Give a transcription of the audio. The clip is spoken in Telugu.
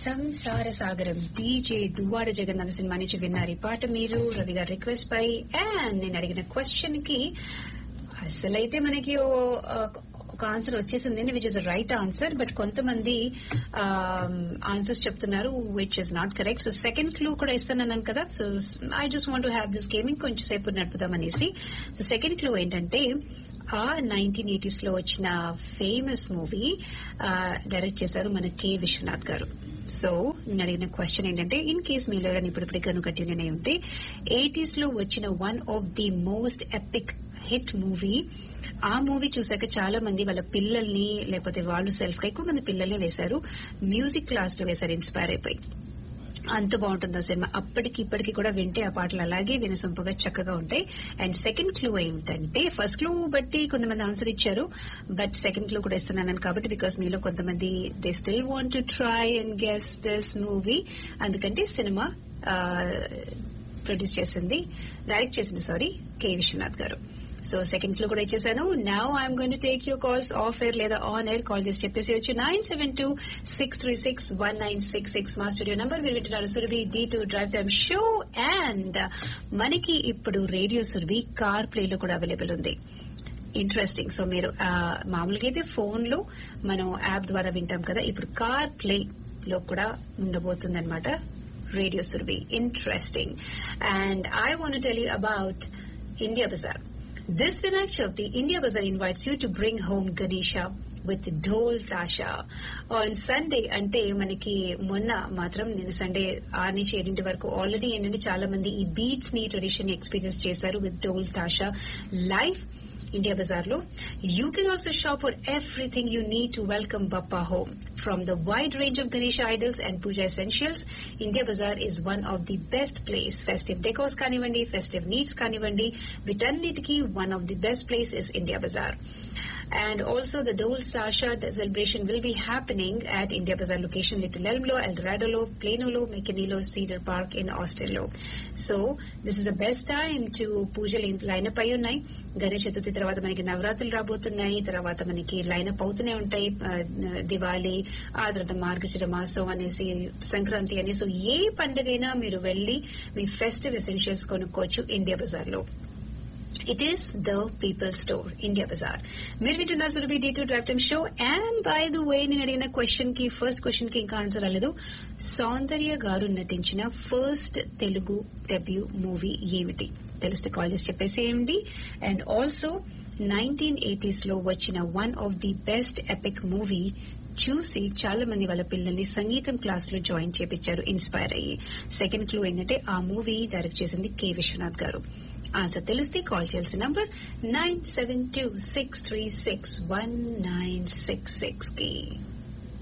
సంసార సాగరం డీజే దువ్వాడ జగన్నాథ సినిమా నుంచి విన్నారు ఈ పాట మీరు రవి గారి రిక్వెస్ట్ పై అండ్ నేను అడిగిన క్వశ్చన్ కి అసలైతే మనకి ఓ ఒక ఆన్సర్ వచ్చేసింది which is right answer but కొంతమంది ఆన్సర్స్ చెప్తున్నారు which is not correct so second clue కూడా ఇస్తానన్నాను కదా so I just want have this gaming కొంచెం సేపు నడుపుదాం అనేసి సో సెకండ్ క్లూ ఏంటంటే ఆ నైన్టీన్ ఎయిటీస్ లో వచ్చిన ఫేమస్ మూవీ డైరెక్ట్ చేశారు మన కె విశ్వనాథ్ గారు సో నేను అడిగిన క్వశ్చన్ ఏంటంటే ఇన్ కేస్ మీలో ఎవరైనా ఇప్పుడు కనుక కంటిన్యూ అయి ఉంటే ఎయిటీస్ లో వచ్చిన one of the most epic hit movie ఆ మూవీ చూసాక చాలా మంది వాళ్ళ పిల్లల్ని లేకపోతే వాళ్ళు సెల్ఫ్ గా ఎక్కువ మంది పిల్లల్ని వేశారు మ్యూజిక్ క్లాస్ లో వేశారు ఇన్స్పైర్ అయిపోయి అంత బాగుంటుంది ఆ సినిమా అప్పటికి ఇప్పటికి కూడా వింటే ఆ పాటలు అలాగే వినసొంపుగా చక్కగా ఉంటాయి అండ్ సెకండ్ క్లూ ఏంటంటే ఫస్ట్ క్లూ బట్టి కొంతమంది ఆన్సర్ ఇచ్చారు బట్ సెకండ్ క్లూ కూడా ఇస్తున్నాను కాబట్టి బికాస్ మీలో కొంతమంది they still want to try and guess this movie అందుకంటే సినిమా ప్రొడ్యూస్ చేసింది డైరెక్ట్ చేసింది sorry K Vishwanath garu so second clue కూడా ఇచ్చేసాను now I'm going to take your calls off air లేదా ఆన్ ఎయిర్ కాల్ చేసి చెప్పేసి వచ్చి nine seven two six three six one nine six six మా స్టూడియో నంబర్ మీరు వింటున్నారు Surabhi D two drive time show and మనకి ఇప్పుడు రేడియో సురభి కార్ ప్లే లో కూడా అవైలబుల్ ఉంది ఇంట్రెస్టింగ్ సో మీరు మామూలుగా అయితే ఫోన్ లో మనం యాప్ ద్వారా వింటాం కదా ఇప్పుడు కార్ ప్లే లో కూడా ఉండబోతుంది అనమాట radio Surabhi interesting and I want tell you about India bazaar This Vinayak Chavti, India Bazaar invites you to bring home Ganesha with dhol tasha on Sunday అంటే మనకి మొన్న మాత్రం నేను సండే ఆరు నుంచి ఏడింటి వరకు ఆల్రెడీ ఏంటంటే చాలా మంది ఈ బీట్స్ ని ట్రెడిషన్ ఎక్స్పీరియన్స్ చేశారు with dhol tasha live India bazaar లో you can also shop for everything you need to welcome Bappa home from the wide range of Ganesh idols and puja essentials India bazaar is one of the best place festive decos కానివ్వండి ఫెస్టివ్ నీడ్స్ కానివ్వండి వీటన్నిటికీ one of the best place is India bazaar and also the Dole Sasha celebration will be happening at India Bazaar location Little Elmlo, El Doradolo, Planolo, Mekanilo, Cedar Park in Austin లో so this is the best time to పూజలు లైనప్ అయి ఉన్నాయి గణేష్ చతుర్థి తర్వాత మనకి నవరాత్రులు రాబోతున్నాయి తర్వాత మనకి లైనప్ అవుతూనే ఉంటాయి దివాళీ ఆ తర్వాత మార్గశిర మాసం అనేసి సంక్రాంతి అని సో ఏ పండుగైనా మీరు వెళ్లి మీ ఫెస్టివ్ ఎసెన్షియల్స్ కొనుక్కోవచ్చు ఇండియా బజార్ లో it is the people store India bazaar మీరు వింటున్నారు Surabhi D two drive time show and by the way నేను అడిగిన క్వశ్చన్ కి ఫస్ట్ క్వశ్చన్ కి ఇంకా ఆన్సర్ రాలేదు సౌందర్య గారు నటించిన ఫస్ట్ తెలుగు డెబ్యూ మూవీ ఏమిటి తెలిస్తే కాల్ చేసి చెప్పేసేయండి అండ్ ఆల్సో నైన్టీన్ ఎయిటీస్ లో వచ్చిన one of the best epic movie చూసి చాలా మంది వాళ్ళ పిల్లల్ని సంగీతం క్లాస్ లో జాయిన్ చేపించారు ఇన్స్పైర్ అయ్యి సెకండ్ క్లూ ఏంటంటే ఆ మూవీ డైరెక్ట్ చేసింది కె విశ్వనాథ్ గారు ఆన్సర్ తెలిస్తే కాల్ చేయాల్సిన number nine seven two six three six one nine six six కి